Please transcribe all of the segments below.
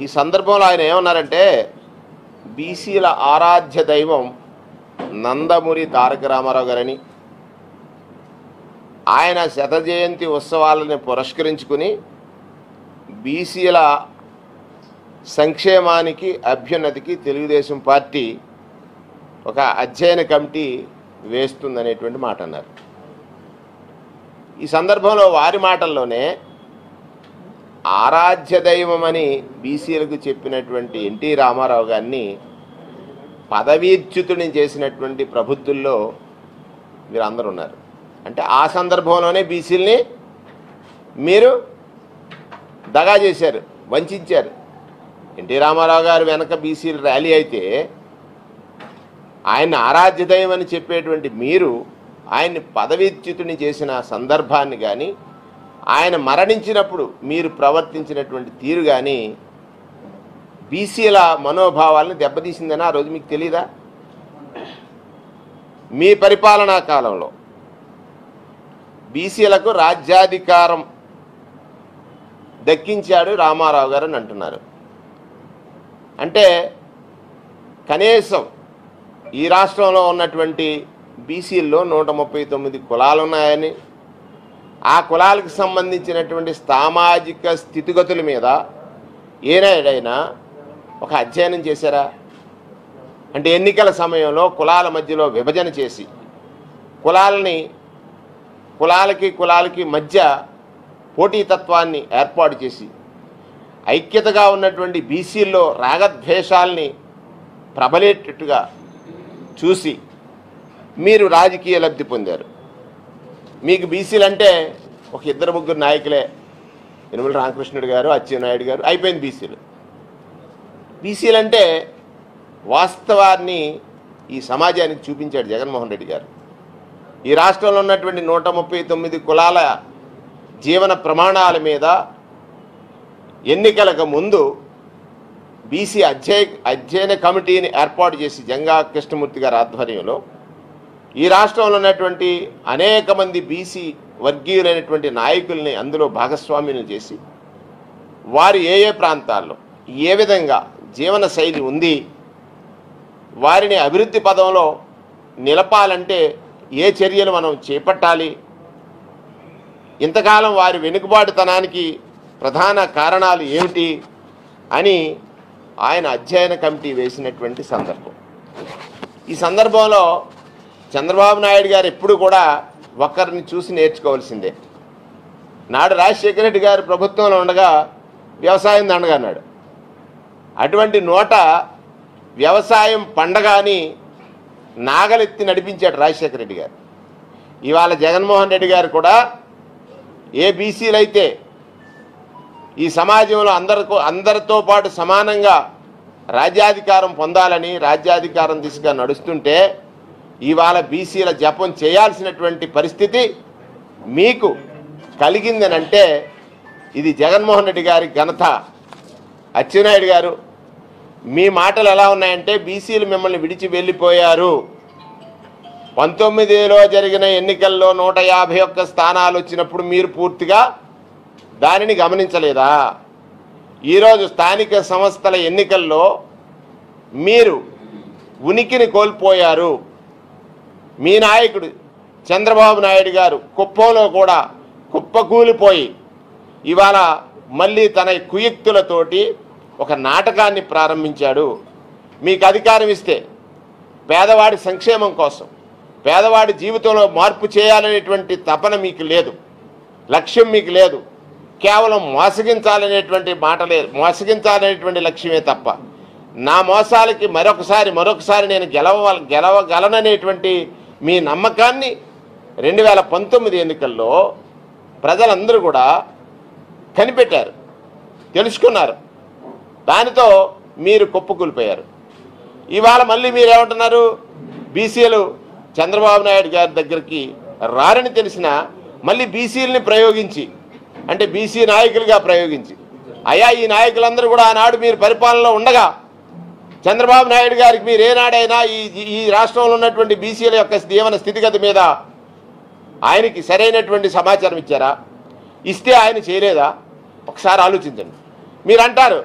ఈ సందర్భంలో ఆయన ఏమన్నారంటే బీసీల ఆరాధ్య దైవం నందమూరి తారక రామారావు గారని ఆయన శత జయంతి ఉత్సవాలను పురస్కరించుకుని బీసీల సంక్షేమానికి అభ్యున్నతికి తెలుగుదేశం పార్టీ ఒక అధ్యయన కమిటీ వేస్తుందనేటువంటి మాట అన్నారు ఈ సందర్భంలో వారి మాటల్లోనే ఆరాధ్య దైవమని బీసీలకు చెప్పినటువంటి ఎన్టీ రామారావు గారిని పదవీచ్యుతుని చేసినటువంటి ప్రభుత్వంలో మీరు అందరు ఉన్నారు అంటే ఆ సందర్భంలోనే బీసీలని మీరు దగా చేశారు వంచారు ఎన్టీ రామారావు గారు వెనక బీసీలు ర్యాలీ అయితే ఆయన ఆరాధ్య దైవం అని చెప్పేటువంటి మీరు ఆయన్ని పదవీచ్యుతుని చేసిన సందర్భాన్ని కానీ ఆయన మరణించినప్పుడు మీరు ప్రవర్తించినటువంటి తీరు కానీ బీసీల మనోభావాలను దెబ్బతీసిందని ఆ రోజు మీకు తెలీదా మీ పరిపాలనా కాలంలో బీసీలకు రాజ్యాధికారం దక్కించాడు రామారావు గారు అని అంటున్నారు అంటే కనీసం ఈ రాష్ట్రంలో ఉన్నటువంటి బీసీల్లో నూట ముప్పై తొమ్మిది కులాలు ఉన్నాయని ఆ కులాలకు సంబంధించినటువంటి సామాజిక స్థితిగతుల మీద ఏనాడైనా ఒక అధ్యయనం చేశారా అంటే ఎన్నికల సమయంలో కులాల మధ్యలో విభజన చేసి కులాలని కులాలకి కులాలకి మధ్య పోటీతత్వాన్ని ఏర్పాటు చేసి ఐక్యతగా ఉన్నటువంటి బీసీల్లో రాగద్వేషాల్ని ప్రబలేటట్టుగా చూసి మీరు రాజకీయ లబ్ధి పొందారు మీకు బీసీలు అంటే ఒక ఇద్దరు ముగ్గురు నాయకులే యనమల రామకృష్ణుడు గారు అచ్చెన్నాయుడు గారు అయిపోయింది బీసీలు బీసీలు అంటే వాస్తవాన్ని ఈ సమాజానికి చూపించాడు జగన్మోహన్ రెడ్డి గారు ఈ రాష్ట్రంలో ఉన్నటువంటి నూట ముప్పై తొమ్మిది కులాల జీవన ప్రమాణాల మీద ఎన్నికలకు ముందు బీసీ అధ్యయ అధ్యయన కమిటీని ఏర్పాటు చేసి జంగా కృష్ణమూర్తి గారి ఆధ్వర్యంలో ఈ రాష్ట్రంలో ఉన్నటువంటి అనేక మంది బీసీ వర్గీయులైనటువంటి నాయకుల్ని అందులో భాగస్వామ్యం చేసి వారు ఏ ఏ ప్రాంతాల్లో ఏ విధంగా జీవన శైలి ఉంది వారిని అభివృద్ధి పదంలో నిలపాలంటే ఏ చర్యలు మనం చేపట్టాలి ఇంతకాలం వారి వెనుకబాటుతనానికి ప్రధాన కారణాలు ఏమిటి అని ఆయన అధ్యయన కమిటీ వేసినటువంటి సందర్భం ఈ సందర్భంలో చంద్రబాబు నాయుడు గారు ఎప్పుడు కూడా ఒకరిని చూసి నేర్చుకోవాల్సిందే నాడు రాజశేఖర రెడ్డి గారు ప్రభుత్వంలో ఉండగా వ్యవసాయం దండగా అన్నాడు అటువంటి నోట వ్యవసాయం పండగ అని నాగలెత్తి నడిపించాడు రాజశేఖర రెడ్డి గారు ఇవాళ జగన్మోహన్ రెడ్డి గారు కూడా ఏ బీసీలు అయితే ఈ సమాజంలో అందరికో అందరితో పాటు సమానంగా రాజ్యాధికారం పొందాలని రాజ్యాధికారం దిశగా నడుస్తుంటే ఇవాళ బీసీల జపం చేయాల్సినటువంటి పరిస్థితి మీకు కలిగిందనంటే ఇది జగన్మోహన్ రెడ్డి గారి ఘనత అచ్చెన్నాయుడు గారు మీ మాటలు ఎలా ఉన్నాయంటే బీసీలు మిమ్మల్ని విడిచి వెళ్ళిపోయారు పంతొమ్మిదిలో జరిగిన ఎన్నికల్లో నూట యాభై ఒక్క స్థానాలు వచ్చినప్పుడు మీరు పూర్తిగా దానిని గమనించలేదా ఈరోజు స్థానిక సంస్థల ఎన్నికల్లో మీరు ఉనికిని కోల్పోయారు మీ నాయకుడు చంద్రబాబు నాయుడు గారు కుప్పంలో కూడా కుప్పకూలిపోయి ఇవాళ మళ్ళీ తన కుయుక్తులతోటి ఒక నాటకాన్ని ప్రారంభించాడు మీకు అధికారం ఇస్తే పేదవాడి సంక్షేమం కోసం పేదవాడి జీవితంలో మార్పు చేయాలనేటువంటి తపన మీకు లేదు లక్ష్యం మీకు లేదు కేవలం మోసగించాలనేటువంటి మాట లేదు మోసగించాలనేటువంటి లక్ష్యమే తప్ప నా మోసాలకి మరొకసారి మరొకసారి నేను గెలవ గెలవగలననేటువంటి మీ నమ్మకాన్ని రెండు వేల పంతొమ్మిది ఎన్నికల్లో ప్రజలందరూ కూడా కనిపెట్టారు తెలుసుకున్నారు దానితో మీరు కుప్పకూలిపోయారు ఇవాళ మళ్ళీ మీరు ఏమంటున్నారు బీసీలు చంద్రబాబు నాయుడు గారి దగ్గరికి రారని తెలిసిన మళ్ళీ బీసీలని ప్రయోగించి అంటే బీసీ నాయకులుగా ప్రయోగించి అయ్యా ఈ నాయకులందరూ కూడా ఆనాడు మీరు పరిపాలనలో ఉండగా చంద్రబాబు నాయుడు గారికి మీరు ఏనాడైనా ఈ ఈ రాష్ట్రంలో ఉన్నటువంటి బీసీల యొక్క జీవన స్థితిగతి మీద ఆయనకి సరైనటువంటి సమాచారం ఇచ్చారా ఇస్తే ఆయన చేయలేదా ఒకసారి ఆలోచించండి మీరు అంటారు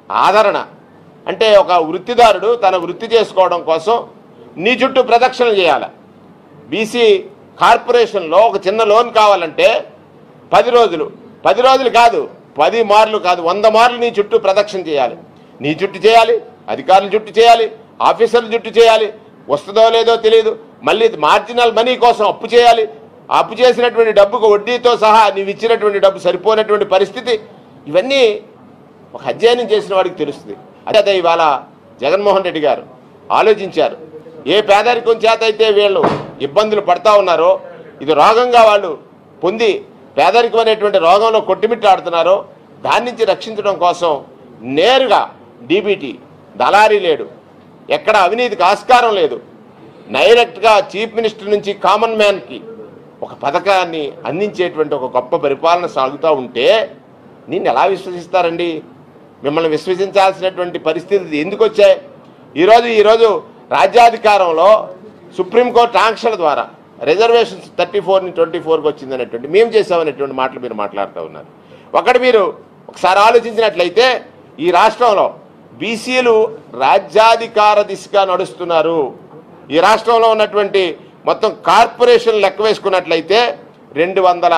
ఆదరణ అంటే ఒక వృత్తిదారుడు తన వృత్తి చేసుకోవడం కోసం నీ చుట్టూ ప్రదక్షిణ చేయాలి బీసీ కార్పొరేషన్లో ఒక చిన్న లోన్ కావాలంటే పది రోజులు పది రోజులు కాదు పది మార్లు కాదు వంద మార్లు నీ చుట్టూ ప్రదక్షిణ చేయాలి నీ చుట్టూ చేయాలి అధికారుల చుట్టూ చేయాలి ఆఫీసర్ల చుట్టూ చేయాలి వస్తుందో లేదో తెలియదు మళ్ళీ మార్జినల్ మనీ కోసం అప్పు చేయాలి ఆ అప్పు చేసినటువంటి డబ్బుకు వడ్డీతో సహా నీవు ఇచ్చినటువంటి డబ్బు సరిపోయినటువంటి పరిస్థితి ఇవన్నీ ఒక అధ్యయనం చేసిన వాడికి తెలుస్తుంది అదే అదే ఇవాళ జగన్మోహన్ రెడ్డి గారు ఆలోచించారు ఏ పేదరికం చేత అయితే వీళ్ళు ఇబ్బందులు పడతా ఉన్నారో ఇది రోగంగా వాళ్ళు పొంది పేదరికం అనేటువంటి రోగంలో కొట్టిమిట్టాడుతున్నారో దాని నుంచి రక్షించడం కోసం నేరుగా డీబీటీ దళారీ లేడు ఎక్కడ అవినీతికి ఆస్కారం లేదు డైరెక్ట్గా చీఫ్ మినిస్టర్ నుంచి కామన్ మ్యాన్కి ఒక పథకాన్ని అందించేటువంటి ఒక గొప్ప పరిపాలన సాగుతూ ఉంటే నిన్ను ఎలా విశ్వసిస్తారండి మిమ్మల్ని విశ్వసించాల్సినటువంటి పరిస్థితి ఎందుకు వచ్చాయి ఈరోజు ఈరోజు రాజ్యాధికారంలో సుప్రీంకోర్టు ఆంక్షల ద్వారా రిజర్వేషన్స్ థర్టీ ఫోర్ని ట్వంటీ ఫోర్కి వచ్చింది అనేటువంటి మేము చేసామనేటువంటి మాటలు మీరు మాట్లాడుతూ ఉన్నారు ఒకటి మీరు ఒకసారి ఆలోచించినట్లయితే ఈ రాష్ట్రంలో బీసీలు రాజ్యాధికార దిశగా నడుస్తున్నారు ఈ రాష్ట్రంలో ఉన్నటువంటి మొత్తం కార్పొరేషన్ లెక్క వేసుకున్నట్లయితే రెండు వందల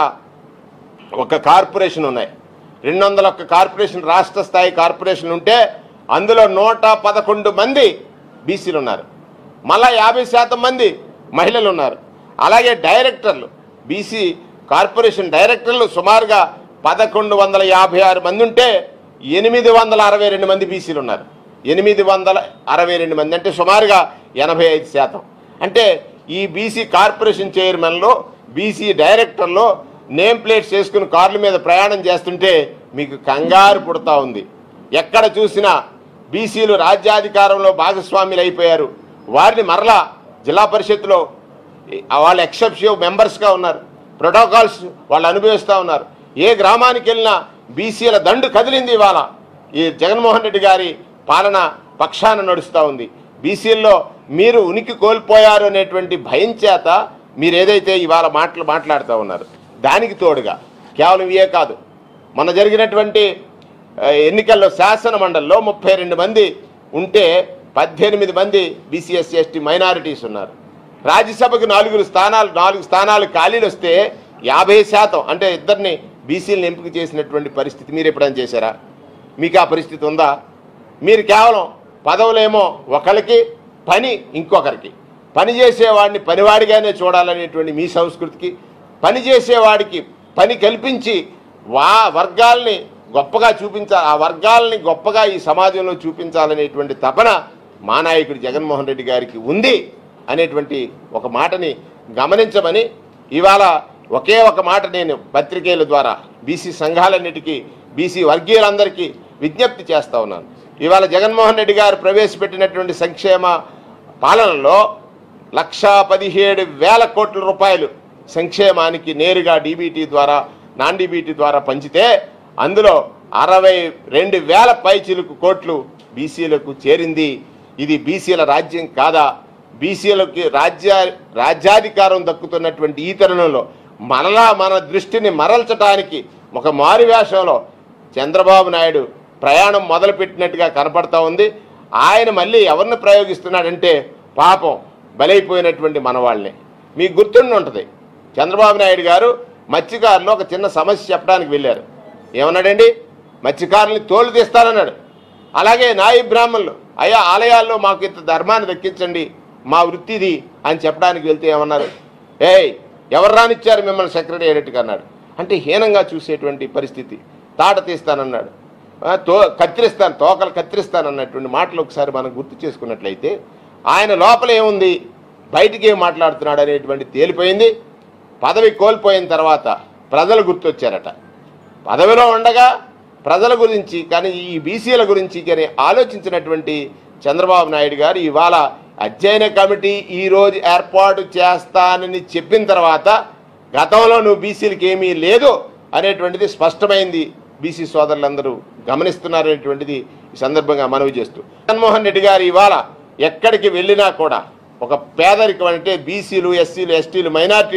ఒక కార్పొరేషన్ ఉన్నాయి రెండు వందల ఒక్క కార్పొరేషన్ రాష్ట్ర స్థాయి కార్పొరేషన్ ఉంటే అందులో నూట పదకొండు మంది బీసీలు ఉన్నారు మళ్ళా యాభై శాతం మంది మహిళలు ఉన్నారు అలాగే డైరెక్టర్లు బీసీ కార్పొరేషన్ డైరెక్టర్లు సుమారుగా పదకొండు వందల యాభై ఆరు మంది ఉంటే ఎనిమిది వందల అరవై రెండు మంది బీసీలు ఉన్నారు ఎనిమిది వందల అరవై రెండు మంది అంటే సుమారుగా ఎనభై ఐదు శాతం అంటే ఈ బీసీ కార్పొరేషన్ చైర్మన్లో బీసీ డైరెక్టర్లో నేమ్ ప్లేట్స్ చేసుకుని కార్ల మీద ప్రయాణం చేస్తుంటే మీకు కంగారు పుడతా ఉంది ఎక్కడ చూసినా బీసీలు రాజ్యాధికారంలో భాగస్వాములు అయిపోయారు వారిని మరలా జిల్లా పరిషత్తులో వాళ్ళు ఎక్సెప్షివ్ మెంబర్స్గా ఉన్నారు ప్రోటోకాల్స్ వాళ్ళు అనుభవిస్తూ ఉన్నారు ఏ గ్రామానికి వెళ్ళినా బీసీల దండు కదిలింది ఇవాళ ఈ జగన్మోహన్ రెడ్డి గారి పాలన పక్షాన నడుస్తూ ఉంది బీసీల్లో మీరు ఉనికి కోల్పోయారు అనేటువంటి భయం చేత మీరు ఏదైతే ఇవాళ మాటలు మాట్లాడుతూ ఉన్నారు దానికి తోడుగా కేవలం ఇవే కాదు మొన్న జరిగినటువంటి ఆ, ఎన్నికల్లో శాసన మండలిలో ముప్పై రెండు మంది ఉంటే పద్దెనిమిది మంది బీసీఎస్సీ ఎస్టీ మైనారిటీస్ ఉన్నారు రాజ్యసభకు నాలుగు స్థానాలు నాలుగు స్థానాలు ఖాళీలు వస్తే యాభై శాతం అంటే ఇద్దరిని బీసీలను ఎంపిక చేసినటువంటి పరిస్థితి మీరు ఎప్పుడైనా చేశారా మీకు ఆ పరిస్థితి ఉందా మీరు కేవలం పదవులేమో ఒకరికి పని ఇంకొకరికి పని చేసేవాడిని పనివాడిగానే చూడాలనేటువంటి మీ సంస్కృతికి పని చేసేవాడికి పని కల్పించి వా వర్గాల్ని గొప్పగా చూపించాలి ఆ వర్గాల్ని గొప్పగా ఈ సమాజంలో చూపించాలనేటువంటి తపన మా నాయకుడు జగన్మోహన్ రెడ్డి గారికి ఉంది అనేటువంటి ఒక మాటని గమనించమని ఇవాళ ఒకే ఒక మాట నేను పత్రికేల ద్వారా బీసీ సంఘాలన్నిటికీ బీసీ వర్గీయులందరికీ విజ్ఞప్తి చేస్తా ఉన్నాను ఇవాళ జగన్మోహన్ రెడ్డి గారు ప్రవేశపెట్టినటువంటి సంక్షేమ పాలనలో లక్షా పదిహేడు వేల కోట్ల రూపాయలు సంక్షేమానికి నేరుగా డీబీటీ ద్వారా నాన్ డీబీటీ ద్వారా పంచితే అందులో అరవై రెండు వేల పైచిలుకు కోట్లు బీసీలకు చేరింది ఇది బీసీల రాజ్యం కాదా బీసీలకి రాజ్య రాజ్యాధికారం దక్కుతున్నటువంటి ఈ తరుణంలో మనలా మన దృష్టిని మరల్చడానికి ఒక మారువేషంలో చంద్రబాబు నాయుడు ప్రయాణం మొదలుపెట్టినట్టుగా కనపడతా ఉంది ఆయన మళ్ళీ ఎవరిని ప్రయోగిస్తున్నాడంటే పాపం బలైపోయినటువంటి మనవాళ్ళని మీకు గుర్తుండి ఉంటుంది చంద్రబాబు నాయుడు గారు మత్స్యకారులు ఒక చిన్న సమస్య చెప్పడానికి వెళ్ళారు ఏమన్నాడండి మత్స్యకారుల్ని తోలు తీస్తానన్నాడు అలాగే నాయి బ్రాహ్మణులు అయ్యా ఆలయాల్లో మాకు ఇంత ధర్మాన్ని దక్కించండి మా వృత్తిది అని చెప్పడానికి వెళ్తే ఏమన్నారు ఏయ్ ఎవరు రానిచ్చారు మిమ్మల్ని సెక్రటేరియట్కి అన్నాడు అంటే హీనంగా చూసేటువంటి పరిస్థితి తాట తీస్తానన్నాడు ఆ, తో కత్తిరిస్తాను తోకలు కత్తిరిస్తానన్నటువంటి మాటలు ఒకసారి మనం గుర్తు చేసుకున్నట్లయితే ఆయన లోపల ఏముంది బయటికి ఏం మాట్లాడుతున్నాడు అనేటువంటి తేలిపోయింది పదవి కోల్పోయిన తర్వాత ప్రజలు గుర్తొచ్చారట పదవిలో ఉండగా ప్రజల గురించి కానీ ఈ బీసీల గురించి కానీ ఆలోచించినటువంటి చంద్రబాబు నాయుడు గారు ఇవాళ అధ్యయన కమిటీ ఈరోజు ఏర్పాటు చేస్తానని చెప్పిన తర్వాత గతంలో నువ్వు బీసీలకి ఏమీ లేదు అనేటువంటిది స్పష్టమైంది బీసీ సోదరులందరూ గమనిస్తున్నారనేటువంటిది ఈ సందర్భంగా మనవి చేస్తూ జగన్మోహన్ రెడ్డి గారు ఇవాళ ఎక్కడికి వెళ్ళినా కూడా ఒక పేదరికం అంటే బీసీలు ఎస్సీలు ఎస్టీలు మైనార్టీలు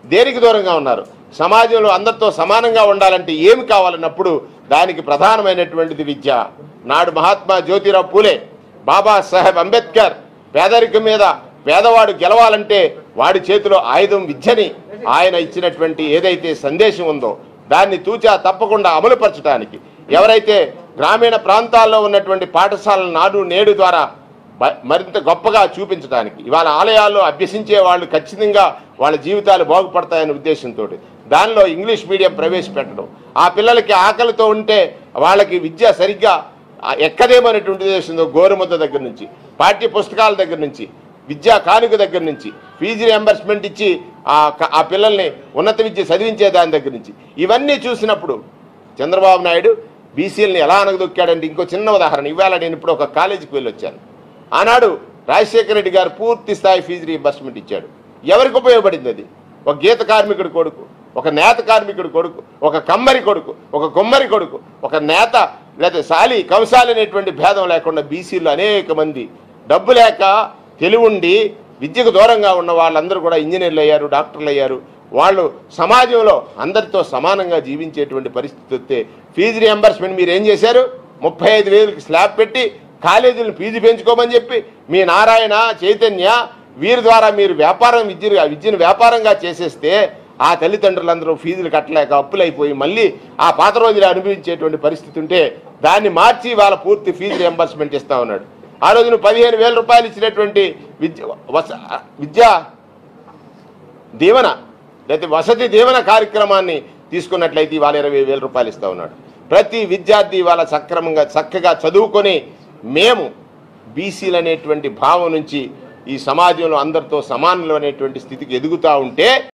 దేనికి దూరంగా ఉన్నారు సమాజంలో అందరితో సమానంగా ఉండాలంటే ఏమి కావాలన్నప్పుడు దానికి ప్రధానమైనటువంటిది విద్య నాడు మహాత్మా జ్యోతిరావు పూలే బాబా సాహెబ్ అంబేద్కర్ పేదరికం మీద పేదవాడు గెలవాలంటే వాడి చేతిలో ఆయుధం విద్యని ఆయన ఇచ్చినటువంటి ఏదైతే సందేశం ఉందో దాన్ని తూచా తప్పకుండా అమలుపరచడానికి ఎవరైతే గ్రామీణ ప్రాంతాల్లో ఉన్నటువంటి పాఠశాలల నాడు నేడు ద్వారా బ- మరింత గొప్పగా చూపించడానికి ఇవాళ ఆలయాల్లో అభ్యసించే వాళ్ళు ఖచ్చితంగా వాళ్ళ జీవితాలు బాగుపడతాయనే ఉద్దేశంతో దానిలో ఇంగ్లీష్ మీడియం ప్రవేశపెట్టడం ఆ పిల్లలకి ఆకలితో ఉంటే వాళ్ళకి విద్య సరిగ్గా ఆ ఎక్కదేమనేటువంటి ఉద్దేశంతో గోరుముద్ద దగ్గర నుంచి పాఠ్య పుస్తకాల దగ్గర నుంచి విద్యా కానుక దగ్గర నుంచి ఫీజు రియంబర్స్మెంట్ ఇచ్చి ఆ క- ఆ పిల్లల్ని ఉన్నత విద్య చదివించే దాని దగ్గర నుంచి ఇవన్నీ చూసినప్పుడు చంద్రబాబు నాయుడు బీసీలని ఎలా అనగదొక్కాడంటే ఇంకో చిన్న ఉదాహరణ ఇవాళ నేను ఇప్పుడు ఒక కాలేజీకి వెళ్ళి వచ్చాను ఆనాడు రాజశేఖర రెడ్డి గారు పూర్తి స్థాయి ఫీజు రీఎంబర్స్మెంట్ ఇచ్చాడు ఎవరికి ఉపయోగపడింది అది ఒక గీత కార్మికుడి కొడుకు ఒక నేత కార్మికుడి కొడుకు ఒక కమ్మరి కొడుకు ఒక కొమ్మరి కొడుకు ఒక నేత లేదా సాలి కంసాలి అనేటువంటి భేదం లేకుండా బీసీలు అనేక మంది డబ్బు లేక తెలివుండి విద్యకు దూరంగా ఉన్న వాళ్ళందరూ కూడా ఇంజనీర్లు అయ్యారు డాక్టర్లు అయ్యారు వాళ్ళు సమాజంలో అందరితో సమానంగా జీవించేటువంటి పరిస్థితి వస్తే ఫీజు రియంబర్స్మెంట్ మీరు ఏం చేశారు ముప్పై ఐదు వేలకి స్లాబ్ పెట్టి కాలేజీలను ఫీజు పెంచుకోమని చెప్పి మీ నారాయణ చైతన్య వీరి ద్వారా మీరు వ్యాపారం విద్యను విద్యను వ్యాపారంగా చేసేస్తే ఆ తల్లిదండ్రులందరూ ఫీజులు కట్టలేక అప్పులైపోయి మళ్ళీ ఆ పాత రోజులు అనుభవించేటువంటి పరిస్థితి ఉంటే దాన్ని మార్చి వాళ్ళ పూర్తి ఫీజు రియంబర్స్మెంట్ ఇస్తా ఉన్నాడు ఆ రోజు నువ్వు పదిహేను వేల రూపాయలు ఇచ్చినటువంటి విద్య వస విద్యా దీవెన లేకపోతే వసతి దీవెన కార్యక్రమాన్ని తీసుకున్నట్లయితే ఇవాళ ఇరవై వేల రూపాయలు ఇస్తా ఉన్నాడు ప్రతి విద్యార్థి ఇవాళ సక్రమంగా చక్కగా చదువుకొని మేము బీసీలు అనేటువంటి భావం నుంచి ఈ సమాజంలో అందరితో సమానులు అనేటువంటి స్థితికి ఎదుగుతూ ఉంటే